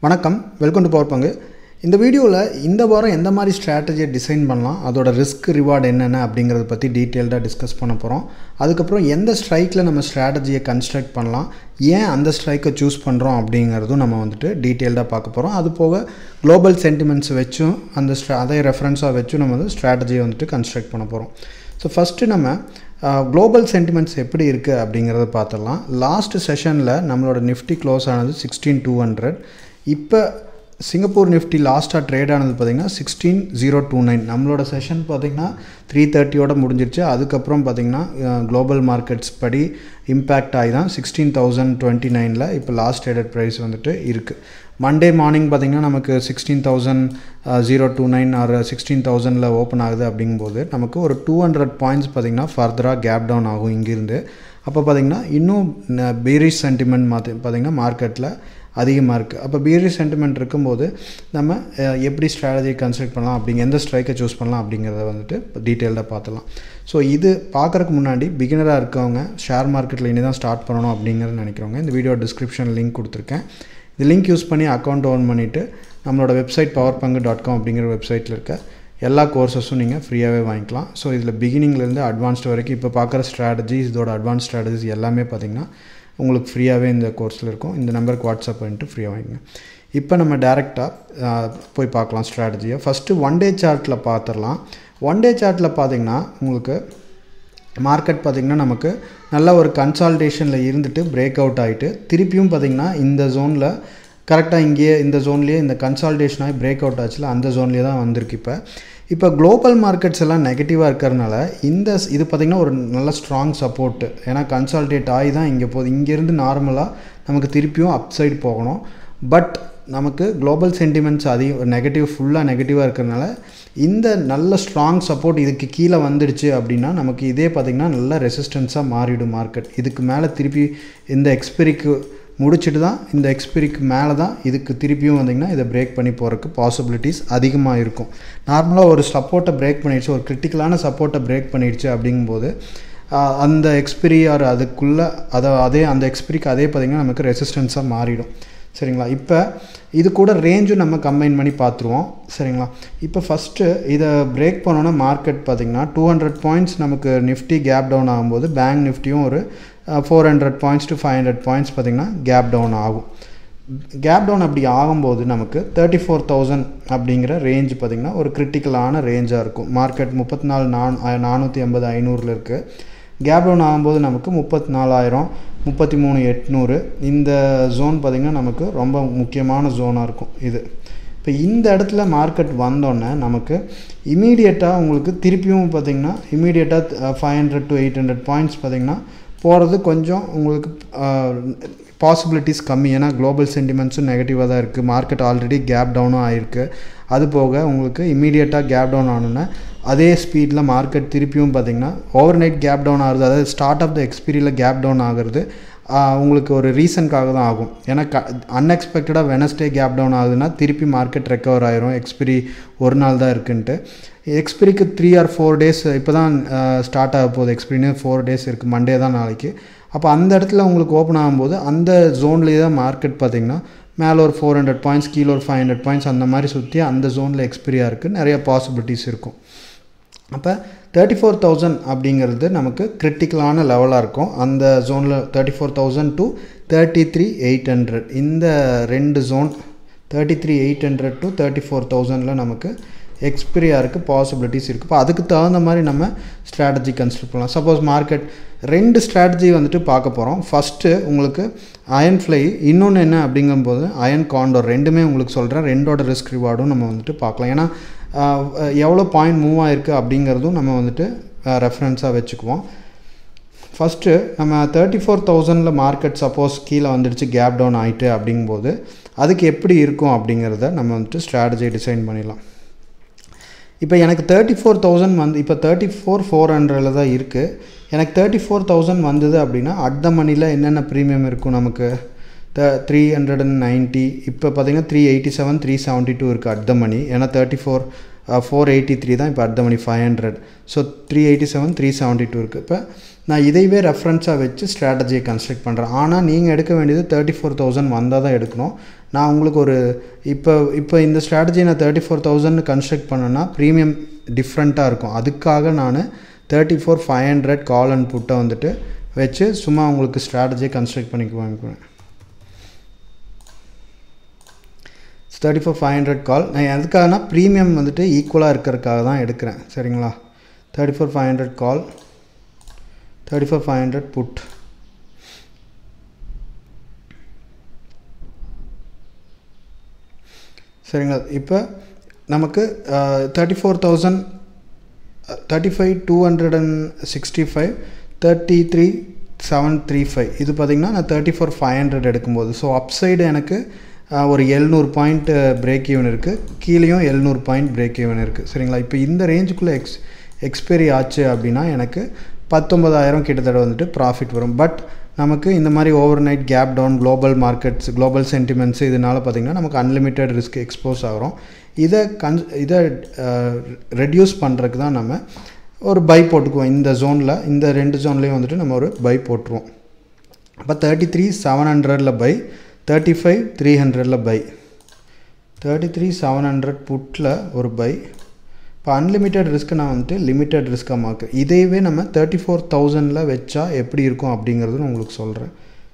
வணக்கம் welcome to power பங்கு இந்த வீடியோவில் இந்த வாரம் எந்த மாதிரி ஸ்ட்ராட்டஜியை டிசைன் பண்ணலாம் அதோட ரிஸ்க் ரிவார்டு என்னென்ன அப்படிங்கிறத பற்றி டீட்டெயில்டாக டிஸ்கஸ் பண்ண போகிறோம் அதுக்கப்புறம் எந்த ஸ்ட்ரைக்கில் நம்ம ஸ்ட்ராட்டஜியை கன்ஸ்ட்ரக்ட் பண்ணலாம் ஏன் அந்த ஸ்ட்ரைக்கை சூஸ் பண்ணுறோம் அப்படிங்கிறதும் நம்ம வந்துட்டு டீட்டெயில்டாக பார்க்க போகிறோம் அது போக குளோபல் சென்டிமெண்ட்ஸ் வச்சும் அந்த ஸ்ட்ரா அதை ரெஃபரன்ஸாக வச்சும் நம்ம வந்து ஸ்ட்ராட்டஜியை வந்துட்டு கன்ஸ்ட்ரக்ட் பண்ண போகிறோம் ஸோ ஃபஸ்ட்டு நம்ம குளோபல் சென்டிமெண்ட்ஸ் எப்படி இருக்குது அப்படிங்கிறத பார்த்துடலாம் லாஸ்ட் செஷனில் நம்மளோட நிஃப்டி க்ளோஸ் ஆனது சிக்ஸ்டீன் டூ ஹண்ட்ரட் இப்போ சிங்கப்பூர் நிஃப்டி லாஸ்ட்டாக ட்ரேட் ஆனது பார்த்திங்கன்னா சிக்ஸ்டீன் ஜீரோ டூ நைன் நம்மளோட செஷன் பார்த்திங்கன்னா த்ரீ தேர்ட்டியோட முடிஞ்சிருச்சு அதுக்கப்புறம் பார்த்திங்கன்னா குளோபல் மார்க்கெட்ஸ் படி இம்பேக்ட் ஆகி தான் சிக்ஸ்டீன் தௌசண்ட் டுவெண்ட்டி நைனில் இப்போ லாஸ்ட் ட்ரேடட் ப்ரைஸ் வந்துட்டு இருக்குது மண்டே மார்னிங் பார்த்திங்கன்னா நமக்கு sixteen thousand zero two nine or sixteen தௌசண்டில் ஓப்பன் ஆகுது அப்படிங்கும்போது நமக்கு ஒரு டூ ஹண்ட்ரட் பாயிண்ட்ஸ் பார்த்திங்கன்னா ஃபர்தராக கேப் டவுன் ஆகும் இங்கேருந்து அப்போ பார்த்திங்கன்னா இன்னும் பேரிஷ் சென்டிமெண்ட் மாற்றி பார்த்திங்கன்னா மார்க்கெட்டில் அதிகமாக இருக்குது அப்போ பியரி சென்டிமெண்ட் இருக்கும்போது நம்ம எப்படி ஸ்ட்ராட்டஜி கன்ஸ்ட்ரக்ட் பண்ணலாம் அப்படிங்க எந்த ஸ்ட்ரைக்கை சூஸ் பண்ணலாம் அப்படிங்கிறத வந்துட்டு டீட்டெயில்டாக பார்த்துலாம் ஸோ இது பார்க்குறக்கு முன்னாடி பிகினராக இருக்கவங்க ஷேர் மார்க்கெட்டில் இனி தான் ஸ்டார்ட் பண்ணணும் அப்படிங்கிறத நினைக்கிறவங்க இந்த வீடியோ டிஸ்கிரிப்ஷன் லிங்க் கொடுத்துருக்கேன் இந்த லிங்க் யூஸ் பண்ணி அக்கௌண்ட் ஓன் பண்ணிவிட்டு நம்மளோட வெப்சைட் பவர் பங்கு டாட் காம் அப்படிங்கிற வெப்சைட்டில் இருக்க எல்லா கோர்சஸும் நீங்கள் ஃப்ரீயாகவே வாங்கிக்கலாம் ஸோ இதில் பிகினிங்லேருந்து அட்வான்ஸ்டு வரைக்கும் இப்போ பார்க்குற ஸ்ட்ராட்டஜிஸ் இதோட அட்வான்ஸ் ஸ்ட்ராட்டஜிஸ் எல்லாமே பார்த்திங்கன்னா உங்களுக்கு ஃப்ரீயாகவே இந்த கோர்ஸில் இருக்கும் இந்த நம்பருக்கு வாட்ஸ்அப் பண்ணிட்டு ஃப்ரீயாக வாங்கிங்க இப்போ நம்ம டேரெக்டாக போய் பார்க்கலாம் ஸ்ட்ராட்டஜியை ஃபஸ்ட்டு ஒன் டே சார்ட்டில் பார்த்துடலாம் ஒன் டே சார்ட்டில் பார்த்திங்கன்னா உங்களுக்கு மார்க்கெட் பார்த்திங்கன்னா நமக்கு நல்ல ஒரு கன்சால்டேஷனில் இருந்துட்டு பிரேக் அவுட் ஆகிட்டு திருப்பியும் பார்த்திங்கன்னா இந்த ஜோனில் கரெக்டாக இங்கேயே இந்த ஜோன்லேயே இந்த கன்சால்டேஷன் ஆகி பிரேக் அவுட் ஆச்சுல அந்த ஜோன்லேயே தான் வந்திருக்கு இப்போ இப்போ குளோபல் மார்க்கெட்ஸ் எல்லாம் நெகட்டிவாக இருக்கிறனால இந்த இது பார்த்திங்கன்னா ஒரு நல்ல ஸ்ட்ராங் சப்போர்ட்டு ஏன்னா கன்சால்டேட் ஆகி தான் இங்கே போகுது இங்கேருந்து நார்மலாக நமக்கு திருப்பியும் அப் சைடு போகணும் பட் நமக்கு குளோபல் சென்டிமெண்ட்ஸ் அதிக நெகட்டிவ் ஃபுல்லாக நெகட்டிவாக இருக்கிறனால இந்த நல்ல ஸ்ட்ராங் சப்போர்ட் இதுக்கு கீழே வந்துடுச்சு அப்படின்னா நமக்கு இதே பார்த்திங்கன்னா நல்ல ரெசிஸ்டன்ஸாக மாறிடும் மார்க்கெட் இதுக்கு மேலே திருப்பி இந்த எக்ஸ்பெரிக்கு முடிச்சுட்டு தான் இந்த எக்ஸ்பிரிக்கு மேலே தான் இதுக்கு திருப்பியும் வந்திங்கன்னா இதை பிரேக் பண்ணி போகிறதுக்கு பாசிபிலிட்டிஸ் அதிகமாக இருக்கும் நார்மலாக ஒரு சப்போர்ட்டை பிரேக் பண்ணிடுச்சு ஒரு கிரிட்டிக்கலான சப்போர்ட்டை பிரேக் பண்ணிடுச்சு அப்படிங்கும்போது அந்த எக்ஸ்பிரி ஆர் அதுக்குள்ளே அதை அதே அந்த எக்ஸ்பிரிக்கு அதே பார்த்திங்கன்னா நமக்கு ரெசிஸ்டன்ஸாக மாறிடும் சரிங்களா இப்போ இது கூட ரேஞ்சும் நம்ம கம்பைன் பண்ணி பார்த்துருவோம் சரிங்களா இப்போ ஃபஸ்ட்டு இதை பிரேக் பண்ணோன்னா மார்க்கெட் பார்த்திங்கன்னா டூ ஹண்ட்ரட் பாயிண்ட்ஸ் நமக்கு நிஃப்டி கேப் டவுன் ஆகும்போது பேங்க் நிஃப்டியும் ஒரு four hundred points to five hundred points பார்த்திங்கன்னா கேப் டவுன் ஆகும் கேப் டவுன் அப்படி ஆகும்போது நமக்கு தேர்ட்டி ஃபோர் தௌசண்ட் அப்படிங்கிற ரேஞ்ச் பார்த்திங்கன்னா ஒரு கிரிட்டிக்கலான ரேஞ்சாக இருக்கும் மார்க்கெட் முப்பத்தி நாலு நான் நானூற்றி ஐம்பது ஐநூறில் இருக்குது கேப் டவுன் ஆகும்போது நமக்கு முப்பத்தி நாலாயிரம் முப்பத்தி மூணு எட்நூறு இந்த ஜோன் பார்த்திங்கன்னா நமக்கு ரொம்ப முக்கியமான ஜோனாக இருக்கும் இது இப்போ இந்த இடத்துல மார்க்கெட் வந்தோடனே நமக்கு இமீடியட்டாக உங்களுக்கு திருப்பியும் பார்த்திங்கன்னா இமீடியட்டாக five hundred to eight hundred points பார்த்திங்கன்னா போகிறது கொஞ்சம் உங்களுக்கு பாசிபிலிட்டிஸ் கம்மி ஏன்னா குளோபல் சென்டிமெண்ட்ஸும் நெகட்டிவாக தான் இருக்குது மார்க்கெட் ஆல்ரெடி கேப் டவுனும் ஆகிருக்கு அது போக உங்களுக்கு இமீடியட்டாக கேப் டவுன் ஆனோன்னே அதே ஸ்பீடில் மார்க்கெட் திருப்பியும் பார்த்திங்கன்னா ஓவர் நைட் கேப் டவுன் ஆகுது அதாவது ஸ்டார்ட் ஆஃப் த எக்ஸ்பீரியில் கேப் டவுன் ஆகுறது உங்களுக்கு ஒரு ரீசனுக்காக தான் ஆகும் ஏன்னா க அன்எக்ஸ்பெக்டடாக வெனஸ்டே கேப் டவுன் ஆகுதுன்னா திருப்பி மார்க்கெட் ரெக்கவர் ஆயிரும் எக்ஸ்பிரி ஒரு நாள் தான் இருக்குன்ட்டு எக்ஸ்பிரிக்கு த்ரீ ஆர் ஃபோர் டேஸ் இப்போ தான் ஸ்டார்ட் ஆக போகுது எக்ஸ்பிரின்னு ஃபோர் டேஸ் இருக்குது மண்டே தான் நாளைக்கு அப்போ அந்த இடத்துல உங்களுக்கு ஓப்பன் ஆகும்போது அந்த ஜோன்லேயே தான் மார்க்கெட் பார்த்திங்கன்னா மேலே ஒரு ஃபோர் ஹண்ட்ரட் பாயிண்ட்ஸ் கீழே ஒரு ஃபைவ் ஹண்ட்ரட் பாயிண்ட்ஸ் அந்த மாதிரி சுற்றி அந்த ஜோனில் எக்ஸ்பிரியாக இருக்குது நிறைய பாசிபிலிட்டிஸ் இருக்கும் அப்போ தேர்ட்டி ஃபோர் தௌசண்ட் அப்படிங்கிறது நமக்கு கிரிட்டிக்கலான லெவலாக இருக்கும் அந்த ஜோனில் thirty four thousand to thirty three eight hundred இந்த ரெண்டு zone thirty three eight hundred to thirty four தௌசண்டில் நமக்கு எக்ஸ்பிரியாக இருக்குது பாசிபிலிட்டிஸ் இருக்குது இப்போ அதுக்கு தகுந்த மாதிரி நம்ம ஸ்ட்ராட்டஜி கன்ஸ்ட்ரக்ட் பண்ணலாம் சப்போஸ் மார்க்கெட் ரெண்டு ஸ்ட்ராட்டஜி வந்துட்டு பார்க்க போகிறோம் ஃபஸ்ட்டு உங்களுக்கு அயன் ஃப்ளை இன்னொன்று என்ன அப்படிங்கும்போது அயன் காண்டோர் ரெண்டுமே உங்களுக்கு சொல்கிறேன் ரெண்டோட ரிஸ்க் ரிவார்டும் நம்ம வந்துட்டு பார்க்கலாம் ஏன்னா எவ்வளோ பாயிண்ட் மூவ் ஆகிருக்கு அப்படிங்கிறதும் நம்ம வந்துட்டு ரெஃபரன்ஸாக வச்சுக்குவோம் ஃபஸ்ட்டு நம்ம தேர்ட்டி ஃபோர் தௌசண்டில் மார்க்கெட் சப்போஸ் கீழே வந்துடுச்சு கேப் டவுன் ஆகிட்டு அப்படிங்கும்போது அதுக்கு எப்படி இருக்கும் அப்படிங்கிறத நம்ம வந்துட்டு ஸ்ட்ராட்டஜி டிசைன் பண்ணிடலாம் இப்போ எனக்கு தேர்ட்டி ஃபோர் தௌசண்ட் வந்து இப்போ தேர்ட்டி ஃபோர் ஃபோர் ஹண்ட்ரடில் தான் இருக்குது எனக்கு தேர்ட்டி ஃபோர் தௌசண்ட் வந்தது அப்படின்னா அட் த மணியில் என்னென்ன ப்ரீமியம் இருக்கும் நமக்கு the three hundred and ninety இப்போ பார்த்தீங்கன்னா three eighty seven three seventy two இருக்குது அட் த மணி ஏன்னா thirty four four eighty three தான் இப்போ at the money five hundred so three eighty seven three seventy two இருக்குது இப்போ நான் இதைவே ரெஃபரன்ஸாக வச்சு ஸ்ட்ராட்டஜியை கன்ஸ்ட்ரக்ட் பண்ணுறேன் ஆனால் நீங்கள் எடுக்க வேண்டியது தேர்ட்டி ஃபோர் தௌசண்ட் வந்தால் தான் எடுக்கணும் நான் உங்களுக்கு ஒரு இப்போ இப்போ இந்த ஸ்ட்ராட்டஜி நான் தேர்ட்டி ஃபோர் தௌசண்ட் கன்ஸ்ட்ரக்ட் பண்ணேன்னா ப்ரீமியம் டிஃப்ரெண்ட்டாக இருக்கும் அதுக்காக நான் thirty four five hundred call and புட்டை வந்துட்டு வச்சு சும்மா உங்களுக்கு ஸ்ட்ராட்டஜியை கன்ஸ்ட்ரக்ட் பண்ணிக்கு வாங்கிக்குவேன் thirty four five hundred call நான் எதுக்காகனா ப்ரீமியம் வந்துட்டு ஈக்குவலாக இருக்கிறதுக்காக தான் எடுக்கிறேன் சரிங்களா thirty four five hundred call thirty four five hundred put சரிங்களா இப்போ நமக்கு thirty four thousand thirty five two hundred and sixty five thirty three seven three five இது பார்த்திங்கன்னா நான் தேர்ட்டி ஃபோர் ஃபைவ் ஹண்ட்ரட் எடுக்கும்போது ஸோ அப்சைடு எனக்கு ஒரு எழுநூறு பாயிண்ட் பிரேக் ஈவன் இருக்குது கீழேயும் எழுநூறு பாயிண்ட் பிரேக் ஈவன் இருக்குது சரிங்களா இப்போ இந்த ரேஞ்சுக்குள்ளே எக்ஸ் எக்ஸ்பைரி ஆச்சு அப்படின்னா எனக்கு பத்தொம்பதாயிரம் கிட்டத்தட்ட வந்துட்டு ப்ராஃபிட் வரும் பட் நமக்கு இந்த மாதிரி overnight gap down global markets global sentiments இதனால் பார்த்திங்கன்னா நமக்கு அன்லிமிட்டெட் ரிஸ்க் எக்ஸ்போஸ் ஆகிறோம் இதை கன் இதை ரெடியூஸ் பண்ணுறதுக்கு தான் நம்ம ஒரு பை போட்டுக்குவோம் இந்த ஜோனில் இந்த ரெண்டு ஜோன்லேயும் வந்துட்டு நம்ம ஒரு பை போட்டுருவோம் அப்போ தேர்ட்டி த்ரீ செவன் ஹண்ட்ரடில் பை தேர்ட்டி ஃபைவ் த்ரீ ஹண்ட்ரடில் buy thirty three seven hundred புட்டில் ஒரு பை இப்போ அன்லிமிட்டெட் ரிஸ்க்கு நான் வந்துட்டு லிமிட்டட் ரிஸ்க்காக மார்க்கு இதையவே நம்ம தேர்ட்டி ஃபோர் தௌசண்டில் வச்சா எப்படி இருக்கும் அப்படிங்கிறது நான் உங்களுக்கு சொல்கிறேன்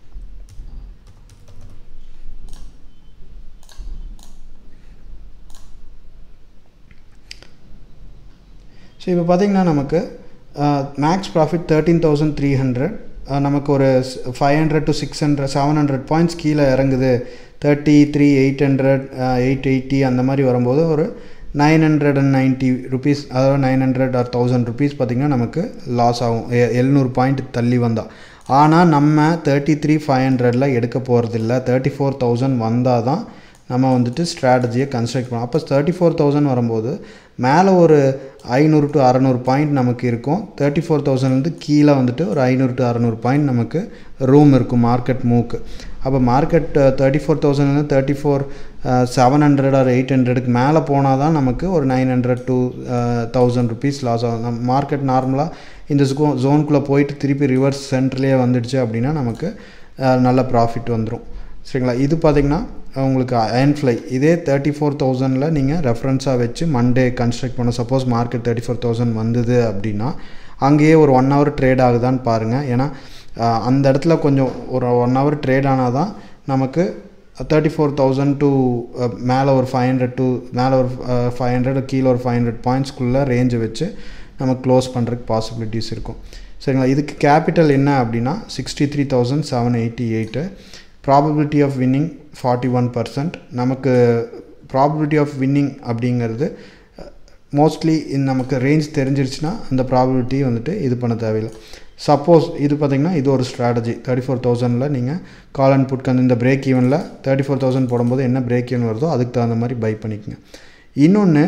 ஸோ இப்போ பார்த்திங்கன்னா நமக்கு max profit thirteen thousand three hundred நமக்கு ஒரு five hundred to six hundred seven hundred points கீழே இறங்குது thirty three eight hundred eight eighty அந்த மாதிரி வரும்போது ஒரு nine hundred and ninety rupees அதாவது nine hundred or thousand rupees பார்த்திங்கன்னா நமக்கு லாஸ் ஆகும் எழுநூறு பாயிண்ட் தள்ளி வந்தால் ஆனால் நம்ம தேர்ட்டி த்ரீ ஃபைவ் ஹண்ட்ரடில் எடுக்க போகிறதில்ல தேர்ட்டி ஃபோர் தௌசண்ட் வந்தால் தான் நம்ம வந்துட்டு ஸ்ட்ராட்டஜியை கன்ஸ்ட்ரக்ட் பண்ணோம் அப்போ தேர்ட்டி ஃபோர் தௌசண்ட் வரும்போது மேலே ஒரு ஐநூறு டு அறநூறு பாயிண்ட் நமக்கு இருக்கும் தேர்ட்டி ஃபோர் தௌசண்ட்லேருந்து கீழே வந்துட்டு ஒரு ஐநூறு டு அறநூறு பாயிண்ட் நமக்கு ரூம் இருக்கும் மார்க்கெட் மூக்கு அப்போ மார்க்கெட் தேர்ட்டி ஃபோர் தௌசண்ட்லேருந்து thirty four seven hundred or eight ஹண்ட்ரடுக்கு மேலே போனால் தான் நமக்கு ஒரு nine hundred two thousand rupees loss ஆகும் நம்ம மார்க்கெட் நார்மலாக இந்த ஜோ ஜோனுக்குள்ளே போயிட்டு திருப்பி ரிவர்ஸ் சென்ட்ரலே வந்துடுச்சு அப்படின்னா நமக்கு நல்ல ப்ராஃபிட் வந்துடும் சரிங்களா இது பார்த்திங்கன்னா உங்களுக்கு அயன் ஃப்ளை இதே தேர்ட்டி ஃபோர் தௌசண்டில் நீங்கள் ரெஃபரன்ஸாக வச்சு மண்டே கன்ஸ்ட்ரக்ட் பண்ண suppose market thirty four thousand வந்தது அப்படின்னா அங்கேயே ஒரு ஒன் ஹவர் ட்ரேட் ஆகுதான்னு பாருங்கள் ஏன்னா அந்த இடத்துல கொஞ்சம் ஒரு ஒன் ஹவர் ட்ரேட் ஆனால் தான் நமக்கு தேர்ட்டி ஃபோர் தௌசண்ட் டு மேலே ஒரு ஃபைவ் ஹண்ட்ரட் டு மேலே ஒரு ஃபைவ் ஹண்ட்ரட் கீழே ஒரு ஃபைவ் ஹண்ட்ரட் பாயிண்ட்ஸ்க்குள்ளே ரேஞ்சை வச்சு நம்ம க்ளோஸ் பண்ணுறதுக்கு பாசிபிலிட்டிஸ் இருக்கும் சரிங்களா இதுக்கு கேபிட்டல் என்ன அப்படின்னா sixty three thousand seven eighty eight probability of winning forty one percent நமக்கு ப்ராபபிலிட்டி ஆஃப் வின்னிங் அப்படிங்கிறது மோஸ்ட்லி நமக்கு ரேஞ்ச் தெரிஞ்சிருச்சுன்னா அந்த ப்ராபபிலிட்டி வந்துட்டு இது பண்ண தேவையில்லை சப்போஸ் இது பார்த்திங்கன்னா இது ஒரு ஸ்ட்ராட்டஜி தேர்ட்டி ஃபோர் தௌசண்டில் நீங்கள் கால் அண்ட் புட் இந்த பிரேக் ஈவனில் தேர்ட்டி ஃபோர் தௌசண்ட் போடும்போது என்ன பிரேக் ஈவன் வருதோ அதுக்கு தகுந்த மாதிரி பை பண்ணிக்கோங்க இன்னொன்று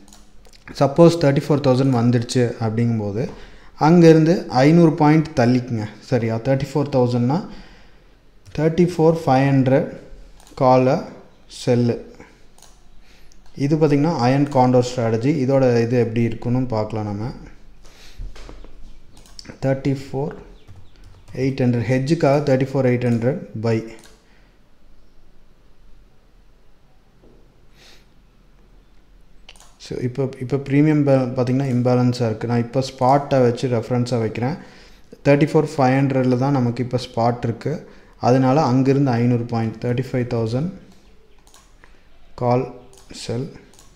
சப்போஸ் தேர்ட்டி ஃபோர் தௌசண்ட் வந்துடுச்சு அப்படிங்கும்போது அங்கேருந்து ஐநூறு பாயிண்ட் தள்ளிக்குங்க சரியா தேர்ட்டி ஃபோர் தௌசண்ட்னா தேர்ட்டி ஃபோர் ஃபைவ் ஹண்ட்ரட் காலை செல்லு இது பார்த்திங்கன்னா அயன் காண்டோர் ஸ்ட்ராட்டஜி இதோட இது எப்படி இருக்குன்னு பார்க்கலாம் நம்ம தேர்ட்டி ஃபோர் எயிட் ஹண்ட்ரட் ஹெஜ்ஜுக்காக thirty four eight hundred buy so இப்போ இப்போ ப்ரீமியம் பே பார்த்திங்கன்னா இம்பேலன்ஸாக இருக்குது நான் இப்போ ஸ்பாட்டை வச்சு ரெஃபரன்ஸாக வைக்கிறேன் தேர்ட்டி ஃபோர் ஃபைவ் ஹண்ட்ரடில் தான் நமக்கு இப்போ ஸ்பாட் இருக்குது அதனால் அங்கேருந்து ஐநூறு point thirty five thousand call sell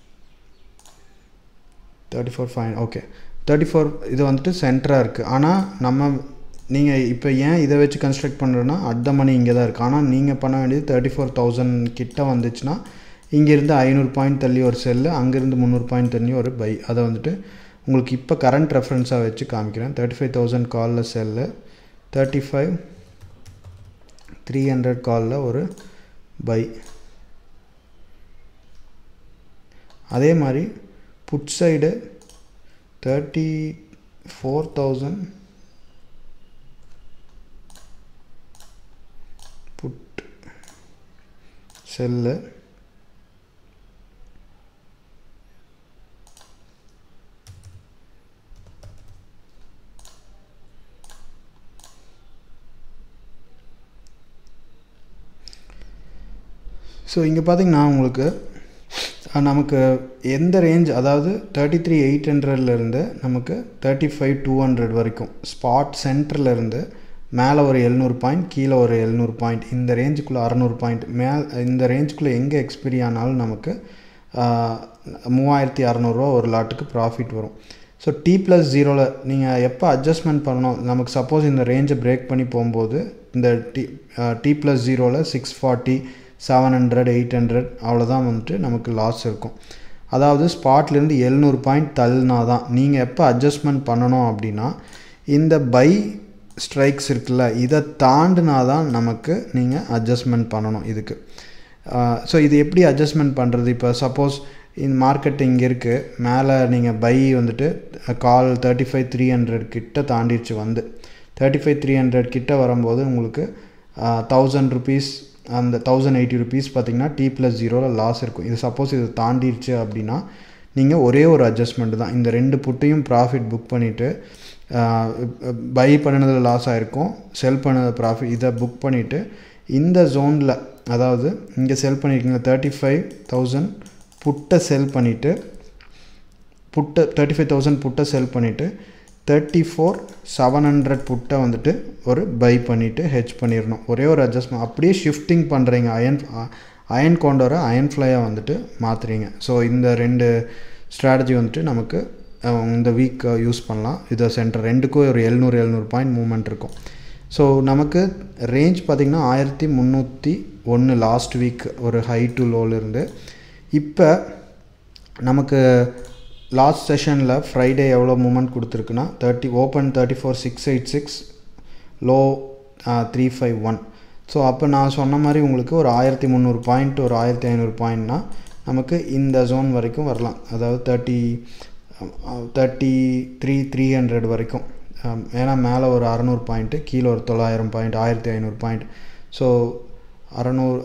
thirty four five okay thirty four இது வந்துட்டு சென்டராக இருக்குது ஆனால் நம்ம நீங்கள் இப்போ ஏன் இதை வச்சு கன்ஸ்ட்ரக்ட் பண்ணுறோன்னா அட் மணி இங்கே தான் இருக்குது ஆனால் நீங்கள் பண்ண வேண்டியது தேர்ட்டி ஃபோர் தௌசண்ட் கிட்ட வந்துச்சுன்னா இங்கேருந்து ஐநூறு பாயிண்ட் தள்ளி ஒரு செல்லு அங்கேருந்து முந்நூறு பாயிண்ட் தள்ளி ஒரு பை அதை வந்துட்டு உங்களுக்கு இப்போ கரண்ட் ரெஃபரன்ஸாக வச்சு காமிக்கிறேன் தேர்ட்டி ஃபைவ் தௌசண்ட் காலில் sell thirty five three hundred காலில் ஒரு பை அதே மாதிரி put side thirty four thousand put sell so இங்கே பார்த்தீங்கன்னா உங்களுக்கு அஹ், நமக்கு எந்த ரேஞ்ச் அதாவது தேர்ட்டி த்ரீ எயிட் ஹண்ட்ரட்லேருந்து நமக்கு தேர்ட்டி ஃபைவ் டூ ஹண்ட்ரட் வரைக்கும் ஸ்பாட் சென்டர்லேருந்து மேலே ஒரு எழுநூறு பாயிண்ட் கீழே ஒரு எழுநூறு பாயிண்ட் இந்த ரேஞ்சுக்குள்ளே அறநூறு பாயிண்ட் மேல் இந்த ரேஞ்சுக்குள்ளே எங்கே எக்ஸ்பிரி ஆனாலும் நமக்கு ஆஹ், மூவாயிரத்தி அறநூறுவா ஒரு லாட்டுக்கு ப்ராஃபிட் வரும் ஸோ டி ப்ளஸ் ஜீரோவில் நீங்கள் எப்போ அட்ஜஸ்ட்மெண்ட் பண்ணணும் நமக்கு சப்போஸ் இந்த ரேஞ்சை பிரேக் பண்ணி போகும்போது இந்த டி டி ப்ளஸ் ஜீரோவில் six forty seven hundred eight hundred அவ்வளோதான் வந்துட்டு நமக்கு லாஸ் இருக்கும் அதாவது ஸ்பாட்லேருந்து எழுநூறு பாயிண்ட் தள்ளினா தான் நீங்கள் எப்போ அட்ஜஸ்ட்மெண்ட் பண்ணணும் அப்படின்னா இந்த பை ஸ்ட்ரைக்ஸ் இருக்குல்ல இதை தாண்டினா தான் நமக்கு நீங்கள் அட்ஜஸ்ட்மெண்ட் பண்ணணும் இதுக்கு ஸோ இது எப்படி அட்ஜஸ்ட்மெண்ட் பண்ணுறது இப்போ சப்போஸ் இந்த மார்க்கெட் இங்கே இருக்குது மேலே நீங்கள் பை வந்துட்டு call thirty five three hundred கிட்ட தாண்டிடுச்சு வந்து தேர்ட்டி ஃபைவ் த்ரீ ஹண்ட்ரட் கிட்ட வரும்போது உங்களுக்கு தௌசண்ட் ருபீஸ் அந்த தௌசண்ட் எயிட்டி ருபீஸ் பார்த்தீங்கன்னா டி ப்ளஸ் ஜீரோவில் லாஸ் இருக்கும் இது சப்போஸ் இது தாண்டிடுச்சு அப்படின்னா நீங்கள் ஒரே ஒரு அட்ஜஸ்ட்மெண்ட் தான் இந்த ரெண்டு புட்டையும் ப்ராஃபிட் புக் பண்ணிவிட்டு பை பண்ணினதில் லாஸ் ஆகிருக்கும் செல் பண்ணது ப்ராஃபிட் இதை புக் பண்ணிவிட்டு இந்த ஜோனில் அதாவது இங்கே செல் பண்ணியிருக்கீங்க தேர்ட்டி ஃபைவ் தௌசண்ட் புட்டை செல் பண்ணிவிட்டு புட்டை தேர்ட்டி ஃபைவ் தௌசண்ட் புட்டை செல் பண்ணிவிட்டு தேர்ட்டி ஃபோர் செவன் ஹண்ட்ரட் புட்டை வந்துட்டு ஒரு பை பண்ணிவிட்டு ஹெச் பண்ணிடணும் ஒரே ஒரு அட்ஜஸ்ட்மெண்ட் அப்படியே ஷிஃப்டிங் பண்ணுறீங்க அயன் அயன் கொண்டோரை அயன் ஃப்ளையாக வந்துட்டு மாற்றுறீங்க ஸோ இந்த ரெண்டு ஸ்ட்ராட்டஜி வந்துட்டு நமக்கு அஹ், இந்த வீக் யூஸ் பண்ணலாம் இதை சென்டர் ரெண்டுக்கும் ஒரு எழுநூறு எழுநூறு பாயிண்ட் மூவ்மெண்ட் இருக்கும் ஸோ நமக்கு ரேஞ்ச் பார்த்திங்கன்னா ஆயிரத்தி முந்நூற்றி ஒன்று லாஸ்ட் வீக் ஒரு ஹை டு லோலேருந்து இப்போ நமக்கு லாஸ்ட் செஷனில் ஃப்ரைடே எவ்வளோ மூமெண்ட் கொடுத்துருக்குன்னா thirty open thirty four six eight six low three five one so அப்போ நான் சொன்ன மாதிரி உங்களுக்கு ஒரு ஆயிரத்தி முந்நூறு பாயிண்ட் ஒரு ஆயிரத்தி ஐநூறு பாயிண்ட்னா நமக்கு இந்த ஜோன் வரைக்கும் வரலாம் அதாவது thirty thirty three three hundred வரைக்கும் அஹ், ஏன்னா மேலே ஒரு அறநூறு பாயிண்ட்டு கீழே ஒரு தொள்ளாயிரம் பாயிண்ட் ஆயிரத்தி ஐநூறு பாயிண்ட் ஸோ அறநூறு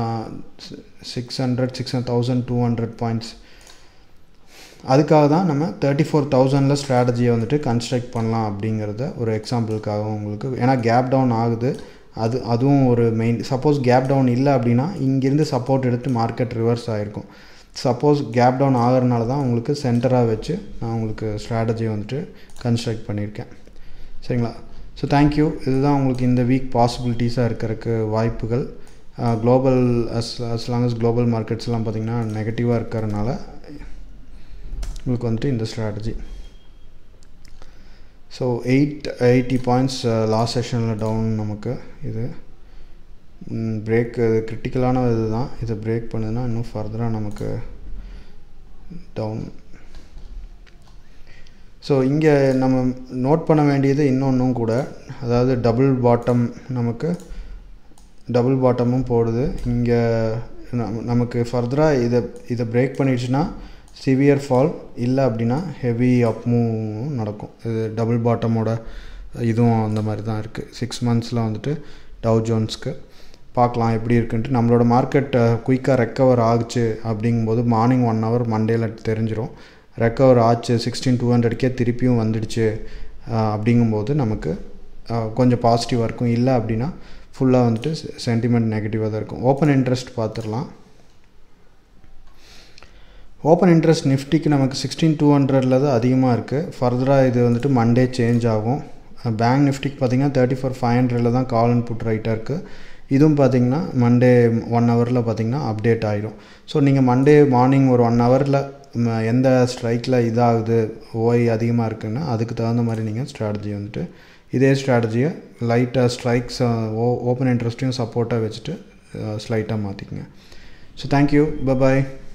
six hundred six thousand two hundred points அதுக்காக தான் நம்ம தேர்ட்டி ஃபோர் தௌசண்டில் ஸ்ட்ராட்டஜியை வந்துட்டு கன்ஸ்ட்ரக்ட் பண்ணலாம் அப்படிங்கிறத ஒரு எக்ஸாம்பிளுக்காக உங்களுக்கு ஏன்னா கேப் டவுன் ஆகுது அது அதுவும் ஒரு மெயின் சப்போஸ் கேப் டவுன் இல்லை அப்படின்னா இங்கேருந்து சப்போர்ட் எடுத்து மார்க்கெட் ரிவர்ஸ் ஆகிருக்கும் சப்போஸ் கேப் டவுன் ஆகிறனால தான் உங்களுக்கு சென்டராக வச்சு நான் உங்களுக்கு ஸ்ட்ராட்டஜியை வந்துட்டு கன்ஸ்ட்ரக்ட் பண்ணியிருக்கேன் சரிங்களா ஸோ தேங்க்யூ இதுதான் உங்களுக்கு இந்த வீக் பாசிபிலிட்டிஸாக இருக்கிறதுக்கு வாய்ப்புகள் global as as long as global மார்க்கெட்ஸ்லாம் பார்த்திங்கன்னா நெகட்டிவாக இருக்கிறனால உங்களுக்கு வந்துட்டு இந்த strategy so eight eighty points last செஷனில் டவுன் நமக்கு இது பிரேக் இது கிரிட்டிக்கலான இது தான் இதை பிரேக் பண்ணுதுன்னா இன்னும் ஃபர்தராக நமக்கு டவுன் ஸோ இங்கே நம்ம நோட் பண்ண வேண்டியது இன்னொன்றும் கூட அதாவது டபுள் பாட்டம் நமக்கு டபுள் பாட்டமும் போடுது இங்கே நமக்கு ஃபர்தராக இதை இதை பிரேக் பண்ணிடுச்சுன்னா சிவியர் ஃபால் இல்லை அப்படின்னா ஹெவி அப் மூவும் நடக்கும் இது டபுள் பாட்டமோட இதுவும் அந்த மாதிரி தான் இருக்குது சிக்ஸ் மந்த்ஸில் வந்துட்டு டவ் ஜோன்ஸ்க்கு பார்க்கலாம் எப்படி இருக்குன்ட்டு நம்மளோட மார்க்கெட் குயிக்காக ரெக்கவர் ஆகுச்சு அப்படிங்கும்போது மார்னிங் ஒன் ஹவர் மண்டேல தெரிஞ்சிடும் ரெக்கவர் ஆச்சு சிக்ஸ்டீன் டூ ஹண்ட்ரட்கே திருப்பியும் வந்துடுச்சு அஹ், அப்படிங்கும்போது நமக்கு அஹ், கொஞ்சம் பாசிட்டிவாக இருக்கும் இல்லை அப்படின்னா ஃபுல்லாக வந்துட்டு சென்டிமெண்ட் நெகட்டிவாக தான் இருக்கும் ஓப்பன் இன்ட்ரெஸ்ட் பார்த்துடலாம் ஓப்பன் இன்ட்ரெஸ்ட் நிஃப்டிக்கு நமக்கு சிக்ஸ்டீன் டூ ஹண்ட்ரடில் தான் அதிகமாக இருக்குது ஃபர்தராக இது வந்துட்டு மண்டே சேஞ்ச் ஆகும் பேங்க் நிஃப்டிக்கு பார்த்தீங்கன்னா தேர்ட்டி ஃபோர் ஃபைவ் ஹண்ட்ரடில் தான் கால் அண்ட் புட் ரைட்டாக இருக்குது இதுவும் பார்த்தீங்கன்னா மண்டே ஒன் ஹவரில் பார்த்தீங்கன்னா அப்டேட் ஆகிடும் ஸோ நீங்கள் மண்டே மார்னிங் ஒரு ஒன் ஹவரில் எந்த ஸ்ட்ரைக்கில் இதாகுது ஓய் அதிகமாக இருக்குன்னா அதுக்கு தகுந்த மாதிரி நீங்கள் ஸ்ட்ராட்டஜி வந்துட்டு இதே ஸ்ட்ராட்டஜியை லைட்டாக ஸ்ட்ரைக்ஸ் ஓ ஓப்பன் இன்ட்ரெஸ்ட்டையும் சப்போர்ட்டாக வச்சுட்டு ஸ்லைட்டாக மாற்றிக்கங்க ஸோ தேங்க்யூ பபாய்